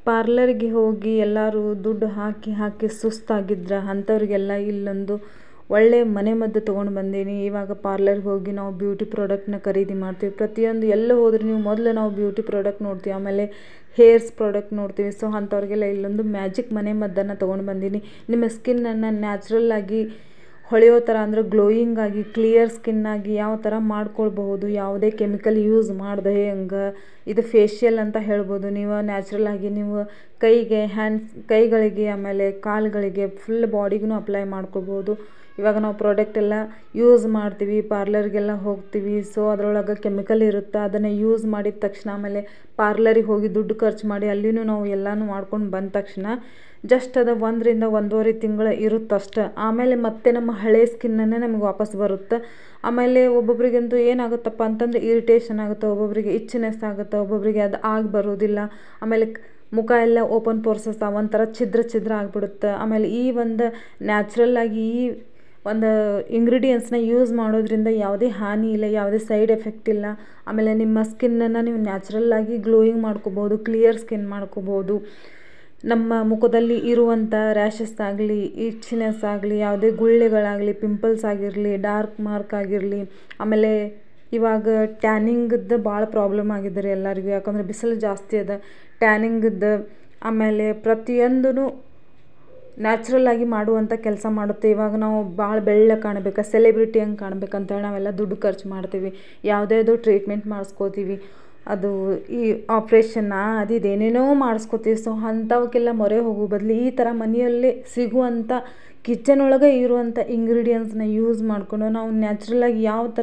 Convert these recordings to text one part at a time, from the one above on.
ಪಾರ್ಲರ್ಗೆ ಹೋಗಿ ಎಲ್ಲರೂ ದುಡ್ಡು ಹಾಕಿ ಹಾಕಿ ಸುಸ್ತಾಗಿದ್ರೆ ಅಂಥವ್ರಿಗೆಲ್ಲ ಇಲ್ಲೊಂದು ಒಳ್ಳೆಯ ಮನೆಮದ್ದು ತೊಗೊಂಡು ಬಂದೀನಿ ಇವಾಗ ಪಾರ್ಲರ್ಗೆ ಹೋಗಿ ನಾವು ಬ್ಯೂಟಿ ಪ್ರಾಡಕ್ಟ್ನ ಖರೀದಿ ಮಾಡ್ತೀವಿ ಪ್ರತಿಯೊಂದು ಎಲ್ಲೇ ಹೋದ್ರೂ ನೀವು ಮೊದಲು ನಾವು ಬ್ಯೂಟಿ ಪ್ರಾಡಕ್ಟ್ ನೋಡ್ತೀವಿ ಆಮೇಲೆ ಹೇರ್ಸ್ ಪ್ರಾಡಕ್ಟ್ ನೋಡ್ತೀವಿ ಸೊ ಅಂಥವ್ರಿಗೆಲ್ಲ ಇಲ್ಲೊಂದು ಮ್ಯಾಜಿಕ್ ಮನೆಮದ್ದನ್ನು ತೊಗೊಂಡು ಬಂದೀನಿ ನಿಮ್ಮ ಸ್ಕಿನ್ನನ್ನು ನ್ಯಾಚುರಲ್ ಆಗಿ ಹೊಳೆಯೋ ಥರ ಅಂದರೆ ಗ್ಲೋಯಿಂಗ್ ಆಗಿ ಕ್ಲಿಯರ್ ಸ್ಕಿನ್ ಆಗಿ ಯಾವ ಥರ ಮಾಡ್ಕೊಳ್ಬಹುದು ಯಾವುದೇ ಕೆಮಿಕಲ್ ಯೂಸ್ ಮಾಡದೆ ಹಂಗೆ ಇದು ಫೇಶಿಯಲ್ ಅಂತ ಹೇಳ್ಬೋದು ನೀವು ನ್ಯಾಚುರಲ್ ಆಗಿ ನೀವು ಕೈಗೆ ಹ್ಯಾಂಡ್ಸ್ ಕೈಗಳಿಗೆ ಆಮೇಲೆ ಕಾಲುಗಳಿಗೆ ಫುಲ್ ಬಾಡಿಗೂ ಅಪ್ಲೈ ಮಾಡ್ಕೊಳ್ಬೋದು ಇವಾಗ ನಾವು ಪ್ರಾಡಕ್ಟ್ ಎಲ್ಲ ಯೂಸ್ ಮಾಡ್ತೀವಿ ಪಾರ್ಲರ್ಗೆಲ್ಲ ಹೋಗ್ತೀವಿ ಸೊ ಅದರೊಳಗೆ ಕೆಮಿಕಲ್ ಇರುತ್ತೆ ಅದನ್ನು ಯೂಸ್ ಮಾಡಿದ ತಕ್ಷಣ ಆಮೇಲೆ ಪಾರ್ಲರಿಗೆ ಹೋಗಿ ದುಡ್ಡು ಖರ್ಚು ಮಾಡಿ ಅಲ್ಲಿಯೂ ನಾವು ಎಲ್ಲನೂ ಮಾಡ್ಕೊಂಡು ಬಂದ ತಕ್ಷಣ ಜಸ್ಟ್ ಅದು ಒಂದರಿಂದ ಒಂದೂವರೆ ತಿಂಗಳು ಇರುತ್ತಷ್ಟೆ ಆಮೇಲೆ ಮತ್ತೆ ನಮ್ಮ ಹಳೆ ಸ್ಕಿನ್ನನ್ನೇ ನಮಗೆ ವಾಪಸ್ ಬರುತ್ತೆ ಆಮೇಲೆ ಒಬ್ಬೊಬ್ರಿಗಂತೂ ಏನಾಗುತ್ತಪ್ಪ ಅಂತಂದರೆ ಇರಿಟೇಷನ್ ಆಗುತ್ತೆ ಒಬ್ಬೊಬ್ಬರಿಗೆ ಇಚ್ಚಿನೆಸ್ ಆಗುತ್ತೆ ಒಬ್ಬೊಬ್ಬರಿಗೆ ಅದು ಆಗಿ ಬರೋದಿಲ್ಲ ಆಮೇಲೆ ಮುಖ ಎಲ್ಲ ಓಪನ್ ಪೋರ್ಸಸ್ ಒಂಥರ ಛಿದ್ರ ಛಿದ್ರ ಆಗಿಬಿಡುತ್ತೆ ಆಮೇಲೆ ಈ ಒಂದು ನ್ಯಾಚುರಲ್ ಆಗಿ ಈ ಒಂದು ಇಂಗ್ರೀಡಿಯೆಂಟ್ಸ್ನ ಯೂಸ್ ಮಾಡೋದ್ರಿಂದ ಯಾವುದೇ ಹಾನಿ ಇಲ್ಲ ಯಾವುದೇ ಸೈಡ್ ಎಫೆಕ್ಟ್ ಇಲ್ಲ ಆಮೇಲೆ ನಿಮ್ಮ ಸ್ಕಿನ್ನನ್ನು ನೀವು ನ್ಯಾಚುರಲ್ ಆಗಿ ಗ್ಲೋಯಿಂಗ್ ಮಾಡ್ಕೋಬೋದು ಕ್ಲಿಯರ್ ಸ್ಕಿನ್ ಮಾಡ್ಕೋಬೋದು ನಮ್ಮ ಮುಖದಲ್ಲಿ ಇರುವಂಥ ರ್ಯಾಷಸ್ ಆಗಲಿ ಇಚ್ಚಿನೆಸ್ ಆಗಲಿ ಯಾವುದೇ ಗುಳ್ಳೆಗಳಾಗಲಿ ಪಿಂಪಲ್ಸ್ ಆಗಿರಲಿ ಡಾರ್ಕ್ ಮಾರ್ಕ್ ಆಗಿರಲಿ ಆಮೇಲೆ ಇವಾಗ ಟ್ಯಾನಿಂಗದ್ದು ಭಾಳ ಪ್ರಾಬ್ಲಮ್ ಆಗಿದೆ ರೀ ಎಲ್ಲರಿಗೂ ಯಾಕಂದರೆ ಬಿಸಿಲು ಜಾಸ್ತಿ ಅದ ಟ್ಯಾನಿಂಗದ್ದು ಆಮೇಲೆ ಪ್ರತಿಯೊಂದೂ ನ್ಯಾಚುರಲ್ ಆಗಿ ಮಾಡುವಂಥ ಕೆಲಸ ಮಾಡುತ್ತೆ ಇವಾಗ ನಾವು ಭಾಳ ಬೆಳ್ಳಗೆ ಕಾಣಬೇಕು ಸೆಲೆಬ್ರಿಟಿ ಹಂಗೆ ಕಾಣ್ಬೇಕಂತೇಳಿ ನಾವೆಲ್ಲ ದುಡ್ಡು ಖರ್ಚು ಮಾಡ್ತೀವಿ ಯಾವುದ್ಯಾವುದೋ ಟ್ರೀಟ್ಮೆಂಟ್ ಮಾಡಿಸ್ಕೋತೀವಿ ಅದು ಈ ಆಪ್ರೇಷನ್ನ ಅದು ಇದು ಏನೇನೋ ಮಾಡಿಸ್ಕೋತೀವಿ ಸೊ ಅಂಥವಕ್ಕೆಲ್ಲ ಮೊರೆ ಹೋಗೋ ಬದಲು ಈ ಥರ ಮನೆಯಲ್ಲೇ ಸಿಗುವಂಥ ಕಿಚನ್ ಒಳಗೆ ಇರುವಂಥ ಇಂಗ್ರೀಡಿಯೆಂಟ್ಸ್ನ ಯೂಸ್ ಮಾಡಿಕೊಂಡು ನಾವು ನ್ಯಾಚುರಲಾಗಿ ಯಾವ ಥರ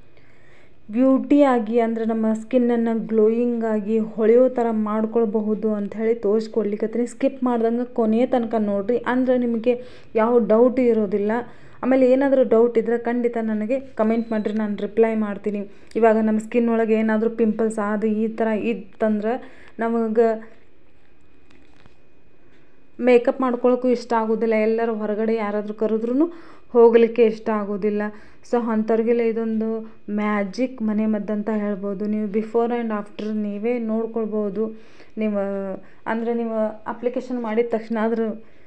ಬ್ಯೂಟಿಯಾಗಿ ಅಂದರೆ ನಮ್ಮ ಸ್ಕಿನ್ನನ್ನು ಗ್ಲೋಯಿಂಗ್ ಆಗಿ ಹೊಳೆಯೋ ಥರ ಮಾಡ್ಕೊಳ್ಬಹುದು ಅಂಥೇಳಿ ತೋರಿಸ್ಕೊಡ್ಲಿಕ್ಕತ್ತೀನಿ ಸ್ಕಿಪ್ ಮಾಡ್ದಂಗೆ ಕೊನೆಯ ತನಕ ನೋಡಿರಿ ಅಂದರೆ ನಿಮಗೆ ಯಾವ ಡೌಟ್ ಇರೋದಿಲ್ಲ ಆಮೇಲೆ ಏನಾದರೂ ಡೌಟ್ ಇದ್ದರೆ ಖಂಡಿತ ನನಗೆ ಕಮೆಂಟ್ ಮಾಡಿರಿ ನಾನು ರಿಪ್ಲೈ ಮಾಡ್ತೀನಿ ಇವಾಗ ನಮ್ಮ ಸ್ಕಿನ್ ಒಳಗೆ ಏನಾದರೂ ಪಿಂಪಲ್ಸ್ ಅದು ಈ ಥರ ಇತ್ತಂದ್ರೆ ನಮಗೆ ಮೇಕಪ್ ಮಾಡ್ಕೊಳ್ಳೋಕ್ಕೂ ಇಷ್ಟ ಆಗೋದಿಲ್ಲ ಎಲ್ಲರೂ ಹೊರಗಡೆ ಯಾರಾದರೂ ಕರೆದ್ರೂ ಹೋಗಲಿಕ್ಕೆ ಇಷ್ಟ ಆಗೋದಿಲ್ಲ ಸೊ ಅಂಥವ್ರಿಗೆಲ್ಲ ಇದೊಂದು ಮ್ಯಾಜಿಕ್ ಮನೆ ಮದ್ದಂತ ಹೇಳ್ಬೋದು ನೀವು ಬಿಫೋರ್ ಆ್ಯಂಡ್ ಆಫ್ಟರ್ ನೀವೇ ನೋಡ್ಕೊಳ್ಬೋದು ನೀವು ಅಂದರೆ ನೀವು ಅಪ್ಲಿಕೇಶನ್ ಮಾಡಿದ ತಕ್ಷಣ ಅದ್ರ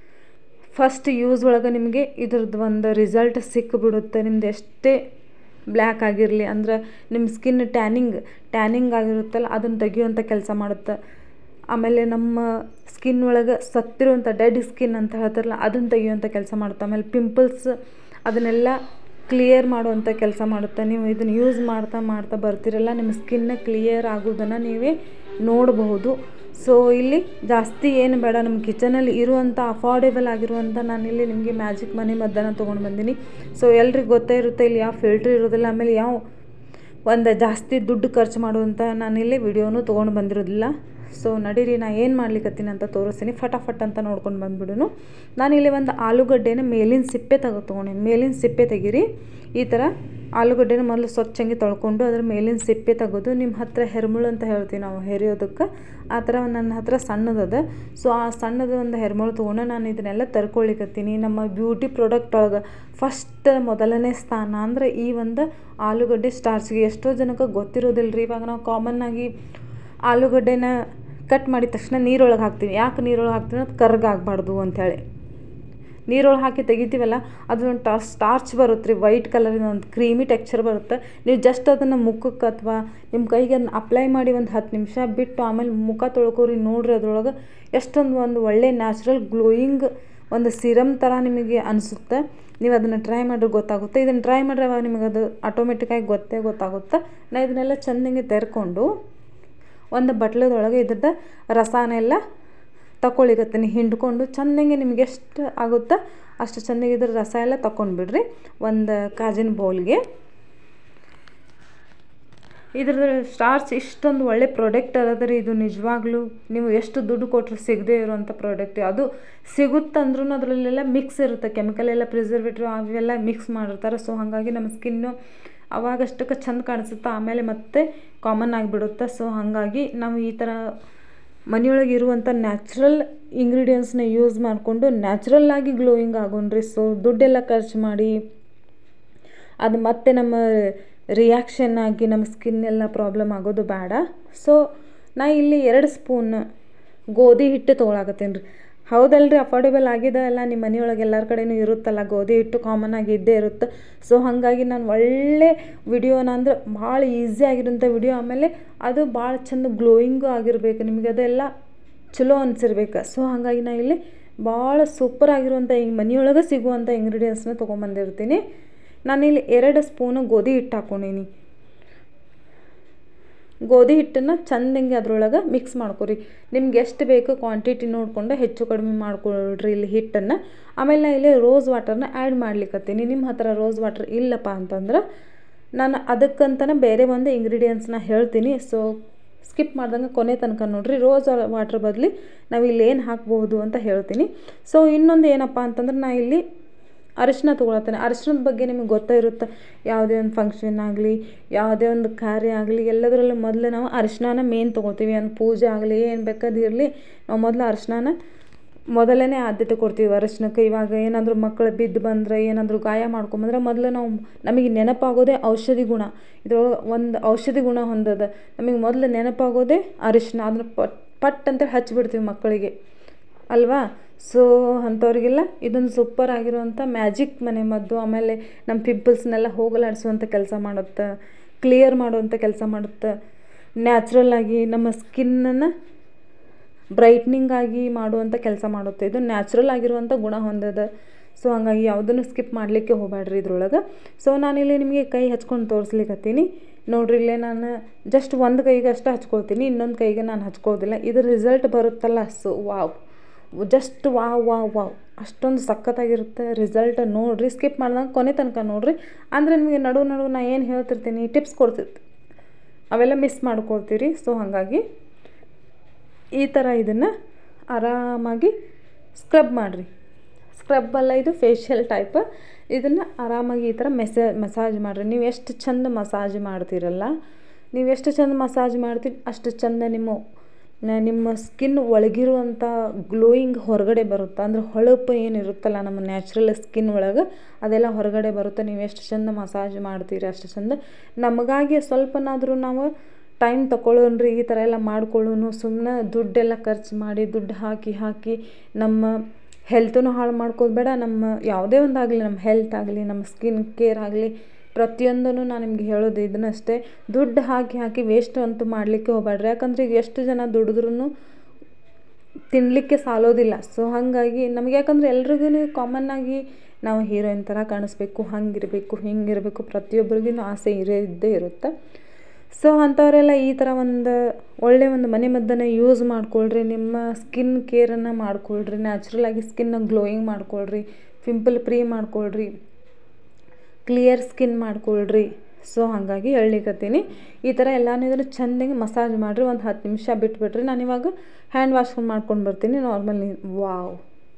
ಫಸ್ಟ್ ಯೂಸ್ ಒಳಗೆ ನಿಮಗೆ ಇದ್ರದ್ದು ಒಂದು ರಿಸಲ್ಟ್ ಸಿಕ್ಕಿಬಿಡುತ್ತೆ ನಿಮ್ದು ಎಷ್ಟೇ ಬ್ಲ್ಯಾಕ್ ಆಗಿರಲಿ ಅಂದ್ರೆ ನಿಮ್ಮ ಸ್ಕಿನ್ ಟ್ಯಾನಿಂಗ್ ಟ್ಯಾನಿಂಗ್ ಆಗಿರುತ್ತಲ್ಲ ಅದನ್ನು ತೆಗಿಯುವಂಥ ಕೆಲಸ ಮಾಡುತ್ತೆ ಆಮೇಲೆ ನಮ್ಮ ಸ್ಕಿನ್ ಒಳಗೆ ಸತ್ತಿರುವಂಥ ಡೆಡ್ ಸ್ಕಿನ್ ಅಂತ ಹೇಳ್ತಾರಲ್ಲ ಅದನ್ನು ತೆಗಿಯುವಂಥ ಕೆಲಸ ಮಾಡುತ್ತೆ ಆಮೇಲೆ ಪಿಂಪಲ್ಸ್ ಅದನ್ನೆಲ್ಲ ಕ್ಲಿಯರ್ ಮಾಡುವಂಥ ಕೆಲಸ ಮಾಡುತ್ತೆ ನೀವು ಇದನ್ನು ಯೂಸ್ ಮಾಡ್ತಾ ಮಾಡ್ತಾ ಬರ್ತಿರಲ್ಲ ನಿಮ್ಮ ಸ್ಕಿನ್ನ ಕ್ಲಿಯರ್ ಆಗೋದನ್ನು ನೀವೇ ನೋಡಬಹುದು ಸೊ ಇಲ್ಲಿ ಜಾಸ್ತಿ ಏನು ಬೇಡ ನಮ್ಮ ಕಿಚನಲ್ಲಿ ಇರುವಂಥ ಅಫೋರ್ಡೆಬಲ್ ಆಗಿರುವಂಥ ನಾನಿಲ್ಲಿ ನಿಮಗೆ ಮ್ಯಾಜಿಕ್ ಮನೆ ಮದ್ದನ್ನು ತೊಗೊಂಡು ಬಂದೀನಿ ಸೊ ಎಲ್ರಿಗೂ ಗೊತ್ತೇ ಇರುತ್ತೆ ಇಲ್ಲಿ ಯಾವ ಫಿಲ್ಟ್ರ್ ಇರೋದಿಲ್ಲ ಆಮೇಲೆ ಯಾವ ಒಂದು ಜಾಸ್ತಿ ದುಡ್ಡು ಖರ್ಚು ಮಾಡುವಂಥ ನಾನಿಲ್ಲಿ ವಿಡಿಯೋನು ತೊಗೊಂಡು ಬಂದಿರೋದಿಲ್ಲ ಸೊ ನಡೀರಿ ನಾ ಏನು ಮಾಡ್ಲಿಕ್ಕತ್ತೀನಿ ಅಂತ ತೋರಿಸ್ತೀನಿ ಫಟಾಫಟ್ ಅಂತ ನೋಡ್ಕೊಂಡು ಬಂದ್ಬಿಡುನು ನಾನಿಲ್ಲಿ ಒಂದು ಆಲೂಗಡ್ಡೆನ ಮೇಲಿನ ಸಿಪ್ಪೆ ತೆಗೆದು ತೊಗೊಂಡಿನಿ ಮೇಲಿನ ಸಿಪ್ಪೆ ತೆಗೀರಿ ಈ ಥರ ಆಲೂಗಡ್ಡೆನ ಮೊದಲು ಸ್ವಚ್ಛಂಗೆ ತೊಳ್ಕೊಂಡು ಅದ್ರ ಮೇಲಿನ ಸಿಪ್ಪೆ ತೆಗೆದು ನಿಮ್ಮ ಹತ್ರ ಹೆರ್ಮುಳು ಅಂತ ಹೇಳ್ತೀವಿ ನಾವು ಹೆರಿಯೋದಕ್ಕೆ ಆ ಥರ ನನ್ನ ಹತ್ರ ಸಣ್ಣದದ ಸೊ ಆ ಸಣ್ಣದು ಒಂದು ಹೆರ್ಮುಳು ತೊಗೊಂಡು ನಾನು ಇದನ್ನೆಲ್ಲ ತರ್ಕೊಳ್ಳಿಕತ್ತೀನಿ ನಮ್ಮ ಬ್ಯೂಟಿ ಪ್ರಾಡಕ್ಟ್ ಒಳಗೆ ಫಸ್ಟ್ ಮೊದಲನೇ ಸ್ಥಾನ ಅಂದರೆ ಈ ಒಂದು ಆಲೂಗಡ್ಡೆ ಸ್ಟಾರ್ಚ್ಗೆ ಎಷ್ಟೋ ಜನಕ್ಕೆ ಗೊತ್ತಿರೋದಿಲ್ಲ ರೀ ಇವಾಗ ನಾವು ಕಾಮನ್ನಾಗಿ ಆಲೂಗಡ್ಡೆನ ಕಟ್ ಮಾಡಿದ ತಕ್ಷಣ ನೀರೊಳಗೆ ಹಾಕ್ತೀವಿ ಯಾಕೆ ನೀರೊಳಗೆ ಹಾಕ್ತೀವಿ ಅದು ಕರ್ಗಾಗಬಾರ್ದು ಅಂಥೇಳಿ ನೀರೊಳಗೆ ಹಾಕಿ ತೆಗಿತೀವಲ್ಲ ಅದೊಂದು ಟಾ ಸ್ಟಾರ್ಚ್ ಬರುತ್ತೆ ರೀ ವೈಟ್ ಕಲರಿನ ಒಂದು ಕ್ರೀಮಿ ಟೆಕ್ಸ್ಚರ್ ಬರುತ್ತೆ ನೀವು ಜಸ್ಟ್ ಅದನ್ನು ಮುಖಕ್ಕೆ ಅಥವಾ ನಿಮ್ಮ ಕೈಗೆ ಅದನ್ನ ಅಪ್ಲೈ ಮಾಡಿ ಒಂದು ಹತ್ತು ನಿಮಿಷ ಬಿಟ್ಟು ಆಮೇಲೆ ಮುಖ ತೊಳ್ಕೊರಿ ನೋಡ್ರಿ ಅದ್ರೊಳಗೆ ಎಷ್ಟೊಂದು ಒಂದು ಒಳ್ಳೆ ನ್ಯಾಚುರಲ್ ಗ್ಲೋಯಿಂಗ್ ಒಂದು ಸಿರಮ್ ಥರ ನಿಮಗೆ ಅನಿಸುತ್ತೆ ನೀವು ಅದನ್ನು ಟ್ರೈ ಮಾಡಿದ್ರೆ ಗೊತ್ತಾಗುತ್ತೆ ಇದನ್ನು ಟ್ರೈ ಮಾಡಿದ್ರೆ ಅವಾಗ ನಿಮಗೆ ಅದು ಆಟೋಮೆಟಿಕ್ಕಾಗಿ ಗೊತ್ತೇ ಗೊತ್ತಾಗುತ್ತೆ ನಾ ಇದನ್ನೆಲ್ಲ ಚೆಂದಂಗೆ ತೆರ್ಕೊಂಡು ಒಂದು ಬಟ್ಲದೊಳಗೆ ಇದ್ರದ್ದು ರಸನೆಲ್ಲ ತಗೊಳ್ಳಿಕತ್ತೀನಿ ಹಿಂಡ್ಕೊಂಡು ಚೆಂದಂಗೆ ನಿಮ್ಗೆ ಎಷ್ಟು ಆಗುತ್ತೋ ಅಷ್ಟು ಚೆಂದಾಗಿ ಇದ್ರ ರಸ ಎಲ್ಲ ತಗೊಂಡ್ಬಿಡ್ರಿ ಒಂದು ಕಾಜಿನ ಬೌಲ್ಗೆ ಇದ್ರದ್ದು ಸ್ಟಾರ್ಚ್ ಇಷ್ಟೊಂದು ಒಳ್ಳೆ ಪ್ರಾಡಕ್ಟ್ ಅದ ರೀ ಇದು ನಿಜವಾಗ್ಲೂ ನೀವು ಎಷ್ಟು ದುಡ್ಡು ಕೊಟ್ಟರು ಸಿಗದೇ ಇರುವಂಥ ಪ್ರಾಡಕ್ಟ್ ಅದು ಸಿಗುತ್ತಂದ್ರೂ ಅದರಲ್ಲೆಲ್ಲ ಮಿಕ್ಸ್ ಇರುತ್ತೆ ಕೆಮಿಕಲ್ ಎಲ್ಲ ಪ್ರಿಸರ್ವೇಟಿವ್ ಅವೆಲ್ಲ ಮಿಕ್ಸ್ ಮಾಡಿರ್ತಾರೆ ಸೊ ಹಾಗಾಗಿ ನಮ್ಮ ಸ್ಕಿನ್ನು ಅವಾಗಷ್ಟಕ್ಕೆ ಚೆಂದ ಕಾಣಿಸುತ್ತೆ ಆಮೇಲೆ ಮತ್ತೆ ಕಾಮನ್ ಆಗಿಬಿಡುತ್ತೆ ಸೊ ಹಾಗಾಗಿ ನಾವು ಈ ಥರ ಮನೆಯೊಳಗೆ ಇರುವಂಥ ನ್ಯಾಚುರಲ್ ಇಂಗ್ರೀಡಿಯೆಂಟ್ಸ್ನ ಯೂಸ್ ಮಾಡಿಕೊಂಡು ನ್ಯಾಚುರಲ್ಲಾಗಿ ಗ್ಲೋಯಿಂಗ್ ಆಗೋಣ್ರಿ ಸೊ ದುಡ್ಡೆಲ್ಲ ಖರ್ಚು ಮಾಡಿ ಅದು ಮತ್ತೆ ನಮ್ಮ ರಿಯಾಕ್ಷನ್ ಆಗಿ ನಮ್ಮ ಸ್ಕಿನ್ ಎಲ್ಲ ಪ್ರಾಬ್ಲಮ್ ಆಗೋದು ಬೇಡ ಸೊ ನಾ ಇಲ್ಲಿ ಎರಡು ಸ್ಪೂನ್ ಗೋಧಿ ಹಿಟ್ಟು ತೊಗೊಳಕತ್ತೀನಿ ರೀ ಹೌದಲ್ರಿ ಅಫೋರ್ಡೆಬಲ್ ಆಗಿದೆ ಅಲ್ಲ ನಿಮ್ಮ ಮನೆಯೊಳಗೆ ಎಲ್ಲರ ಕಡೆನೂ ಇರುತ್ತಲ್ಲ ಗೋಧಿ ಹಿಟ್ಟು ಕಾಮನ್ ಆಗಿ ಇದ್ದೇ ಇರುತ್ತೆ ಸೊ ಹಾಗಾಗಿ ನಾನು ಒಳ್ಳೆ ವಿಡಿಯೋನ ಅಂದ್ರೆ ಭಾಳ ಈಸಿ ಆಗಿರೋಂಥ ವಿಡಿಯೋ ಆಮೇಲೆ ಅದು ಭಾಳ ಚಂದ ಗ್ಲೋಯಿಂಗು ಆಗಿರಬೇಕು ನಿಮಗೆ ಅದೆಲ್ಲ ಚಲೋ ಅನಿಸಿರ್ಬೇಕು ಸೊ ಹಾಗಾಗಿ ನಾ ಇಲ್ಲಿ ಭಾಳ ಸೂಪರ್ ಆಗಿರುವಂಥ ಈ ಮನೆಯೊಳಗೆ ಸಿಗುವಂಥ ಇಂಗ್ರೀಡಿಯೆಂಟ್ಸ್ನ ತೊಗೊಂಬಂದಿರ್ತೀನಿ ನಾನಿಲ್ಲಿ ಎರಡು ಸ್ಪೂನು ಗೋಧಿ ಹಿಟ್ಟು ಹಾಕ್ಕೊಂಡೀನಿ ಗೋಧಿ ಹಿಟ್ಟನ್ನು ಚಂದಂಗೆ ಅದ್ರೊಳಗೆ ಮಿಕ್ಸ್ ಮಾಡ್ಕೊರಿ ನಿಮ್ಗೆ ಎಷ್ಟು ಬೇಕು ಕ್ವಾಂಟಿಟಿ ನೋಡಿಕೊಂಡು ಹೆಚ್ಚು ಕಡಿಮೆ ಮಾಡ್ಕೊಳ್ರಿ ಇಲ್ಲಿ ಹಿಟ್ಟನ್ನು ಆಮೇಲೆ ನಾ ಇಲ್ಲಿ ರೋಸ್ ವಾಟರ್ನ ಆ್ಯಡ್ ಮಾಡ್ಲಿಕ್ಕತ್ತೀನಿ ನಿಮ್ಮ ಹತ್ರ ರೋಸ್ ವಾಟರ್ ಇಲ್ಲಪ್ಪ ಅಂತಂದ್ರೆ ನಾನು ಅದಕ್ಕಂತನೇ ಬೇರೆ ಒಂದು ಇಂಗ್ರೀಡಿಯೆಂಟ್ಸ್ನ ಹೇಳ್ತೀನಿ ಸೊ ಸ್ಕಿಪ್ ಮಾಡ್ದಂಗೆ ಕೊನೆ ತನಕ ನೋಡಿರಿ ರೋಸ್ ವಾಟರ್ ಬದಲಿ ನಾವು ಇಲ್ಲಿ ಏನು ಹಾಕ್ಬೋದು ಅಂತ ಹೇಳ್ತೀನಿ ಸೊ ಇನ್ನೊಂದು ಏನಪ್ಪ ಅಂತಂದ್ರೆ ನಾ ಇಲ್ಲಿ ಅರಿಶಿನ ತೊಗೊಳತ್ತೇನೆ ಅರಿಶಿನದ ಬಗ್ಗೆ ನಿಮಗೆ ಗೊತ್ತೇ ಇರುತ್ತೆ ಯಾವುದೇ ಒಂದು ಫಂಕ್ಷನ್ ಆಗಲಿ ಯಾವುದೇ ಒಂದು ಕಾರ್ಯ ಆಗಲಿ ಎಲ್ಲದರಲ್ಲೂ ಮೊದಲು ನಾವು ಅರಿಶಿನ ಮೇನ್ ತೊಗೋತೀವಿ ಒಂದು ಪೂಜೆ ಆಗಲಿ ಏನು ಬೇಕಾದ್ರೂ ಇರಲಿ ನಾವು ಮೊದಲು ಅರಿಶಿನ ಮೊದಲನೇ ಆದ್ಯತೆ ಕೊಡ್ತೀವಿ ಅರಿಶಿನಕ್ಕೆ ಇವಾಗ ಏನಾದರೂ ಮಕ್ಕಳು ಬಿದ್ದು ಬಂದರೆ ಏನಾದರೂ ಗಾಯ ಮಾಡ್ಕೊಂಬಂದ್ರೆ ಮೊದಲು ನಾವು ನಮಗೆ ನೆನಪಾಗೋದೇ ಔಷಧಿ ಗುಣ ಇದ್ರೊಳಗೆ ಒಂದು ಔಷಧಿ ಗುಣ ಹೊಂದದ ನಮಗೆ ಮೊದಲು ನೆನಪಾಗೋದೇ ಅರಿಶಿನ ಅದನ್ನ ಪಟ್ ಪಟ್ ಅಂತೇಳಿ ಹಚ್ಚಿಬಿಡ್ತೀವಿ ಮಕ್ಕಳಿಗೆ ಅಲ್ವಾ ಸೊ ಅಂಥವ್ರಿಗೆಲ್ಲ ಇದೊಂದು ಸೂಪರ್ ಆಗಿರುವಂಥ ಮ್ಯಾಜಿಕ್ ಮನೆ ಮದ್ದು ಆಮೇಲೆ ನಮ್ಮ ಪಿಂಪಲ್ಸ್ನೆಲ್ಲ ಹೋಗಲಾಡಿಸುವಂಥ ಕೆಲಸ ಮಾಡುತ್ತೆ ಕ್ಲಿಯರ್ ಮಾಡುವಂಥ ಕೆಲಸ ಮಾಡುತ್ತೆ ನ್ಯಾಚುರಲ್ ಆಗಿ ನಮ್ಮ ಸ್ಕಿನ್ನನ್ನು ಬ್ರೈಟ್ನಿಂಗ್ ಆಗಿ ಮಾಡುವಂಥ ಕೆಲಸ ಮಾಡುತ್ತೆ ಇದು ನ್ಯಾಚುರಲ್ ಆಗಿರುವಂಥ ಗುಣ ಹೊಂದದ ಸೊ ಹಂಗಾಗಿ ಯಾವುದನ್ನು ಸ್ಕಿಪ್ ಮಾಡಲಿಕ್ಕೆ ಹೋಗಬೇಡ್ರಿ ಇದ್ರೊಳಗೆ ಸೊ ನಾನಿಲ್ಲಿ ನಿಮಗೆ ಕೈ ಹಚ್ಕೊಂಡು ತೋರಿಸ್ಲಿಕ್ಕತ್ತೀನಿ ನೋಡ್ರಿ ಇಲ್ಲೇ ನಾನು ಜಸ್ಟ್ ಒಂದು ಕೈಗೆ ಅಷ್ಟೇ ಹಚ್ಕೊಳ್ತೀನಿ ಇನ್ನೊಂದು ಕೈಗೆ ನಾನು ಹಚ್ಕೋದಿಲ್ಲ ಇದ್ರ ರಿಸಲ್ಟ್ ಬರುತ್ತಲ್ಲ so wow just wow wow wow ಅಷ್ಟೊಂದು ಸಖತ್ತಾಗಿರುತ್ತೆ ರಿಸಲ್ಟ್ ನೋಡಿರಿ ಸ್ಕಿಪ್ ಮಾಡ್ದಂಗೆ ಕೊನೆ ತನಕ ನೋಡಿರಿ ಅಂದರೆ ನಿಮಗೆ ನಡು ನಡು ನಾ ಏನು ಹೇಳ್ತಿರ್ತೀನಿ ಟಿಪ್ಸ್ ಕೊಡ್ತಿರ್ತೀನಿ ಅವೆಲ್ಲ ಮಿಸ್ ಮಾಡ್ಕೊಳ್ತೀರಿ ಸೊ ಹಾಗಾಗಿ ಈ ಥರ ಇದನ್ನು ಆರಾಮಾಗಿ ಸ್ಕ್ರಬ್ ಮಾಡಿರಿ ಸ್ಕ್ರಬ್ ಅಲ್ಲ ಇದು ಫೇಶಿಯಲ್ ಟೈಪ್ ಇದನ್ನು ಆರಾಮಾಗಿ ಈ ಥರ ಮೆಸೆ ಮಸಾಜ್ ಮಾಡಿರಿ ನೀವು ಎಷ್ಟು ಚಂದ ಮಸಾಜ್ ಮಾಡ್ತೀರಲ್ಲ ನೀವು ಎಷ್ಟು ಚಂದ ಮಸಾಜ್ ಮಾಡ್ತೀರಿ ಅಷ್ಟು ಚಂದ ನಿಮ್ಮ ನಿಮ್ಮ ಸ್ಕಿನ್ ಒಳಗಿರುವಂಥ ಗ್ಲೋಯಿಂಗ್ ಹೊರಗಡೆ ಬರುತ್ತೆ ಅಂದರೆ ಹೊಳಪು ಏನಿರುತ್ತಲ್ಲ ನಮ್ಮ ನ್ಯಾಚುರಲ್ ಸ್ಕಿನ್ ಒಳಗೆ ಅದೆಲ್ಲ ಹೊರಗಡೆ ಬರುತ್ತೆ ನೀವು ಎಷ್ಟು ಚಂದ ಮಸಾಜ್ ಮಾಡ್ತೀರಿ ಅಷ್ಟು ಚಂದ ನಮಗಾಗಿ ಸ್ವಲ್ಪನಾದರೂ ನಾವು ಟೈಮ್ ತೊಗೊಳ್ಳೋಣ್ರಿ ಈ ಥರ ಎಲ್ಲ ಮಾಡ್ಕೊಳ್ಳೋನು ಸುಮ್ಮನೆ ದುಡ್ಡೆಲ್ಲ ಖರ್ಚು ಮಾಡಿ ದುಡ್ಡು ಹಾಕಿ ಹಾಕಿ ನಮ್ಮ ಹೆಲ್ತನ್ನು ಹಾಳು ಮಾಡ್ಕೋದು ಬೇಡ ನಮ್ಮ ಯಾವುದೇ ಒಂದಾಗಲಿ ನಮ್ಮ ಹೆಲ್ತ್ ಆಗಲಿ ನಮ್ಮ ಸ್ಕಿನ್ ಕೇರ್ ಆಗಲಿ ಪ್ರತಿಯೊಂದನ್ನು ನಾನು ನಿಮ್ಗೆ ಹೇಳೋದು ಇದನ್ನಷ್ಟೇ ದುಡ್ಡು ಹಾಕಿ ಹಾಕಿ ವೇಸ್ಟ್ ಅಂತೂ ಮಾಡಲಿಕ್ಕೆ ಹೋಗಬೇಡ್ರಿ ಯಾಕಂದರೆ ಈಗ ಎಷ್ಟು ಜನ ದುಡಿದ್ರೂ ತಿನ್ನಲಿಕ್ಕೆ ಸಾಲೋದಿಲ್ಲ ಸೊ ಹಾಗಾಗಿ ನಮಗೆ ಯಾಕಂದರೆ ಎಲ್ರಿಗೂ ಕಾಮನ್ನಾಗಿ ನಾವು ಹೀರೋಯಿನ್ ಥರ ಕಾಣಿಸ್ಬೇಕು ಹಂಗಿರಬೇಕು ಹಿಂಗಿರಬೇಕು ಪ್ರತಿಯೊಬ್ಬರಿಗೂ ಆಸೆ ಇರೇ ಇದ್ದೇ ಇರುತ್ತೆ ಸೊ ಅಂಥವರೆಲ್ಲ ಈ ಥರ ಒಂದು ಒಳ್ಳೆಯ ಒಂದು ಮನೆ ಮದ್ದನ್ನು ಯೂಸ್ ಮಾಡ್ಕೊಳ್ರಿ ನಿಮ್ಮ ಸ್ಕಿನ್ ಕೇರನ್ನು ಮಾಡ್ಕೊಳ್ರಿ ನ್ಯಾಚುರಲಾಗಿ ಸ್ಕಿನ್ನ ಗ್ಲೋಯಿಂಗ್ ಮಾಡ್ಕೊಳ್ರಿ ಪಿಂಪಲ್ ಫ್ರೀ ಮಾಡ್ಕೊಳ್ರಿ ಕ್ಲಿಯರ್ ಸ್ಕಿನ್ ಮಾಡ್ಕೊಳ್ರಿ ಸೊ ಹಾಗಾಗಿ ಹೇಳಲಿಕ್ಕತ್ತೀನಿ ಈ ಥರ ಎಲ್ಲನೂ ಇದನ್ನು ಚೆಂದಾಗಿ ಮಸಾಜ್ ಮಾಡಿರಿ ಒಂದು ಹತ್ತು ನಿಮಿಷ ಬಿಟ್ಬಿಟ್ರಿ ನಾನು ಇವಾಗ ಹ್ಯಾಂಡ್ ವಾಶ್ ಮಾಡ್ಕೊಂಡು ಬರ್ತೀನಿ ನಾರ್ಮಲ್ ನೀರು wow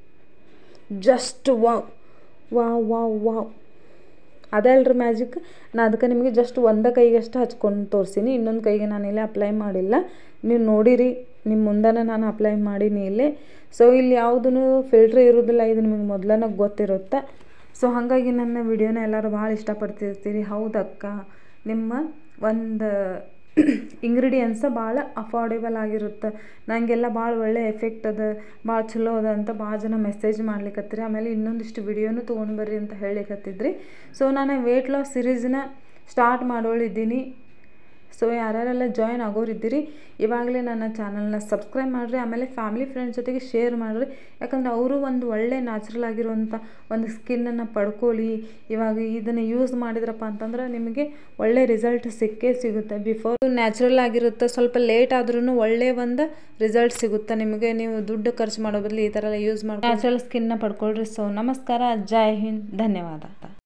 just wow wow wow wow ಅದೇ ಅಲ್ರಿ ಮ್ಯಾಜಿಕ್ ನಾ ಅದಕ್ಕೆ ನಿಮಗೆ ಜಸ್ಟ್ ಒಂದೇ ಕೈಗಷ್ಟು ಹಚ್ಕೊಂಡು ತೋರಿಸೀನಿ ಇನ್ನೊಂದು ಕೈಗೆ ನಾನು ಇಲ್ಲಿ ಅಪ್ಲೈ ಮಾಡಿಲ್ಲ ನೀವು ನೋಡಿರಿ ನಿಮ್ಮ ಮುಂದೆನೇ ನಾನು ಅಪ್ಲೈ ಮಾಡೀನಿ ಇಲ್ಲಿ ಸೊ ಇಲ್ಲಿ ಯಾವುದೂ ಫಿಲ್ಟ್ರ್ ಇರೋದಿಲ್ಲ ಇದು ನಿಮಗೆ ಮೊದಲನೇ ಗೊತ್ತಿರುತ್ತೆ ಸೊ ಹಾಗಾಗಿ ನನ್ನ ವಿಡಿಯೋನ ಎಲ್ಲರೂ ಭಾಳ ಇಷ್ಟಪಡ್ತಿರ್ತೀರಿ ಹೌದಕ್ಕ ನಿಮ್ಮ ಒಂದು ಇಂಗ್ರೀಡಿಯೆಂಟ್ಸ ಭಾಳ ಅಫೋರ್ಡೆಬಲ್ ಆಗಿರುತ್ತೆ ನನಗೆಲ್ಲ ಭಾಳ ಒಳ್ಳೆ ಎಫೆಕ್ಟ್ ಅದ ಭಾಳ ಚಲೋ ಅದ ಅಂತ ಭಾಳ ಜನ ಮೆಸೇಜ್ ಮಾಡ್ಲಿಕ್ಕತ್ತೀರಿ ಆಮೇಲೆ ಇನ್ನೊಂದಿಷ್ಟು ವಿಡಿಯೋನು ತೊಗೊಂಡು ಬರ್ರಿ ಅಂತ ಹೇಳಿಕತ್ತಿದ್ರಿ ಸೊ ನಾನು ವೇಟ್ ಲಾಸ್ ಸಿರೀಸ್ನ ಸ್ಟಾರ್ಟ್ ಮಾಡೋಳಿದ್ದೀನಿ ಸೊ ಯಾರ್ಯಾರೆಲ್ಲ ಜಾಯ್ನ್ ಆಗೋರಿದ್ದೀರಿ ಇವಾಗಲೇ ನನ್ನ ಚಾನಲ್ನ ಸಬ್ಸ್ಕ್ರೈಬ್ ಮಾಡಿರಿ ಆಮೇಲೆ ಫ್ಯಾಮಿಲಿ ಫ್ರೆಂಡ್ಸ್ ಜೊತೆಗೆ ಶೇರ್ ಮಾಡಿರಿ ಯಾಕಂದರೆ ಅವರು ಒಂದು ಒಳ್ಳೆ ನ್ಯಾಚುರಲ್ ಆಗಿರುವಂಥ ಒಂದು ಸ್ಕಿನ್ನನ್ನು ಪಡ್ಕೊಳ್ಳಿ ಇವಾಗ ಇದನ್ನು ಯೂಸ್ ಮಾಡಿದ್ರಪ್ಪ ಅಂತಂದ್ರೆ ನಿಮಗೆ ಒಳ್ಳೆ ರಿಸಲ್ಟ್ ಸಿಕ್ಕೇ ಸಿಗುತ್ತೆ ಬಿಫೋರ್ ನ್ಯಾಚುರಲ್ ಆಗಿರುತ್ತೆ ಸ್ವಲ್ಪ ಲೇಟ್ ಆದ್ರೂ ಒಳ್ಳೆ ಒಂದು ರಿಸಲ್ಟ್ ಸಿಗುತ್ತೆ ನಿಮಗೆ ನೀವು ದುಡ್ಡು ಖರ್ಚು ಮಾಡೋ ಬದಲು ಈ ಥರ ಎಲ್ಲ ಯೂಸ್ ಮಾಡಿ ನ್ಯಾಚುರಲ್ ಸ್ಕಿನ್ನ ಪಡ್ಕೊಳ್ರಿ ಸೊ ನಮಸ್ಕಾರ ಜೈ ಹಿಂದ್ ಧನ್ಯವಾದ